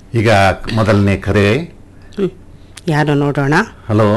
ಈಗ ಮೊದಲನೇ ಕರೆ ಯಾರು ನೋಡೋಣ ಹಲೋ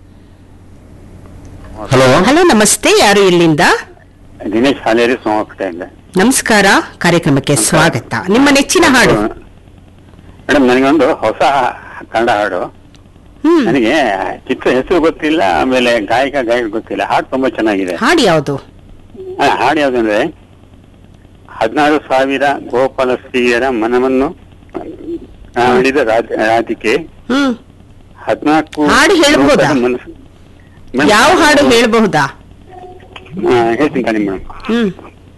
ಹಲೋ ಹಲೋ ನಮಸ್ತೆ ಯಾರು ಇಲ್ಲಿಂದ ದಿನೇಶ್ ಹಾಲೇರಿ ಸೋಮಪೇಟೆಯಿಂದ ನಮಸ್ಕಾರ ಕಾರ್ಯಕ್ರಮಕ್ಕೆ ಸ್ವಾಗತ ನಿಮ್ಮ ನೆಚ್ಚಿನ ಹಾಡು ಮೇಡಮ್ ನನಗೊಂದು ಹೊಸ ಕನ್ನಡ ಹಾಡು ಹ್ಮ್ ನನಗೆ ಚಿತ್ರ ಹೆಸರು ಗೊತ್ತಿಲ್ಲ ಆಮೇಲೆ ಗಾಯಕ ಗಾಯಕ ಗೊತ್ತಿಲ್ಲ ಹಾಡು ತುಂಬಾ ಚೆನ್ನಾಗಿದೆ ಹಾಡು ಯಾವುದು ಆ, ಹಾಡು ಯಾವ್ದಂದ್ರೆ ಹದಿನಾರು ಸಾವಿರ ಗೋಪಾಲ ಸ್ತ್ರೀಯರ ಮನವನ್ನು ಆ, ಹಿಡಿದ ರಾಜ ರಾಧಿಕೆ ಹ್ಮ್ ಹದಿನಾಲ್ಕು ಹಾಡು ಹೇಳ್ಬೋದಾ? ಲೋಕದ ಮನಸ್ಸು ಮೇಡಮ್, ಯಾವ ಹಾಡು ಹೇಳಬಹುದಾ ಆ, ಹೇಳ್ತೀನಿ ತಾನೆ ಮೇಡಮ್ ಹ್ಮ್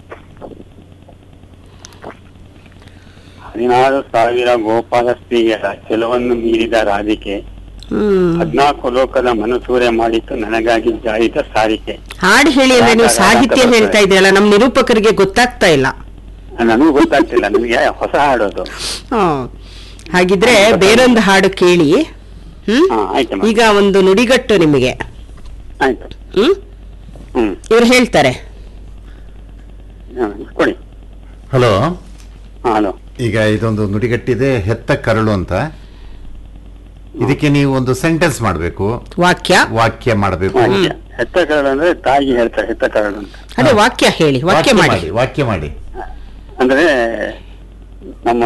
ಹದಿನಾರು ಸಾವಿರ ಗೋಪಾಲ ಸ್ತ್ರೀಯರ ಕೆಲವನ್ನು ಮೀರಿದ ರಾಧಿಕೆ ಹ್ಮ್ ಹದಿನಾಲ್ಕು ಲೋಕದ ಮನಸೂರೆ ಮಾಡಿತ್ತು ನನಗಾಗಿ ಜಾಯಿತ ಸಾರಿಕೆ ಹಾಡು ಹೇಳಿ ಅಂದ್ರೆ ನೀವು ಸಾಹಿತ್ಯ ಹೇಳ್ತಾ ಇದ್ದೀರಲ್ಲ ನಮ್ ನಿರೂಪಕರಿಗೆ ಗೊತ್ತಾಗ್ತಾ ಇಲ್ಲ ನನಗೂ ಗೊತ್ತಾಗ್ತಿಲ್ಲ ನನಗೆ ಹೊಸ ಹಾಡೋದು ಹ್ಮ್. ಹಾಗಿದ್ರೆ ಬೇರೊಂದು ಹಾಡು ಕೇಳಿ ಹ್ಮ್ ಹಾ ಆಯ್ತು ಈಗ ಒಂದು ನುಡಿಗಟ್ಟು ನಿಮಗೆ ಆಯ್ತು ಹ್ಮ್ ಹ್ಮ್ ಇವ್ರು ಹೇಳ್ತಾರೆ ಹಾ, ಕೊಡಿ ಹಲೋ ಹಾ ಹಲೋ ಈಗ ಇದೊಂದು ನುಡಿಗಟ್ಟಿದೆ ಹೆತ್ತ ಕರಳು ಅಂತ ಇದಕ್ಕೆ ನೀವು ಒಂದು ಸೆಂಟೆನ್ಸ್ ಮಾಡಬೇಕು ವಾಕ್ಯ ವಾಕ್ಯ ಮಾಡಬೇಕು ವಾಕ್ಯ ಹೆತ್ತ ಕರಡು ಅಂದ್ರೆ ತಾಯಿ ಹೇಳ್ತಾರೆ ಹೆತ್ತ ಕರಡು ಅಂತ ಅದೇ ವಾಕ್ಯ ಹೇಳಿ ವಾಕ್ಯ ಮಾಡಿ ವಾಕ್ಯ ಮಾಡಿ ಅಂದ್ರೆ ನಮ್ಮ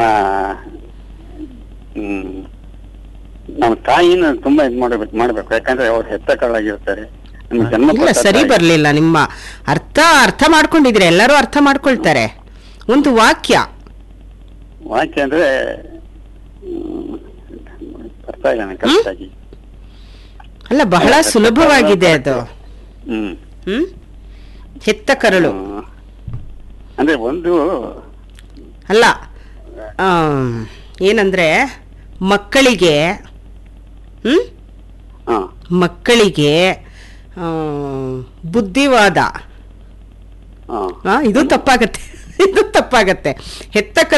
ಹ್ಮ್ ನಮ್ಮ ತಾಯಿನ ತುಂಬಾ ಇದ್ ಮಾಡ್ಬೇಕು ಮಾಡ್ಬೇಕು ಯಾಕಂದ್ರೆ ಅವ್ರು ಹೆತ್ತ ಕರಳಾಗಿರ್ತಾರೆ ನಮ್ಮ ಜನ್ಮ ಇಲ್ಲ ಕೊಟ್ಟ ಸರಿ ತಾಯಿ. ಬರ್ಲಿಲ್ಲ ನಿಮ್ಮ ಅರ್ಥ ಅರ್ಥ ಮಾಡ್ಕೊಂಡಿದ್ರೆ ಎಲ್ಲರೂ ಅರ್ಥ ಮಾಡ್ಕೊಳ್ತಾರೆ ಒಂದು ವಾಕ್ಯ ವಾಕ್ಯ ಅಂದ್ರೆ ಹ್ಮ್, ಬರ್ತಾ ಇಲ್ಲ ನನಗೆ ಕರೆಕ್ಟಾಗಿ ಅಲ್ಲ ಬಹಳ ಸುಲಭವಾಗಿದೆ ಅದು ಹ್ಮ್ ಹ್ಮ್ ಹೆತ್ತ ಕರಳು ಹ್ಮ್. ಅಂದ್ರೆ ಒಂದು ಅಲ್ಲ ಆಮ್, ಏನಂದ್ರೆ ಮಕ್ಕಳಿಗೆ ಹ್ಮ್ ಹಾ ಮಕ್ಕಳಿಗೆ ಆಮ್, ಬುದ್ಧಿವಾದ ಹಾ ಆ, ಇದು ತಪ್ಪಾಗತ್ತೆ ಇದು ತಪ್ಪಾಗತ್ತೆ ಹೆತ್ತ ಕರು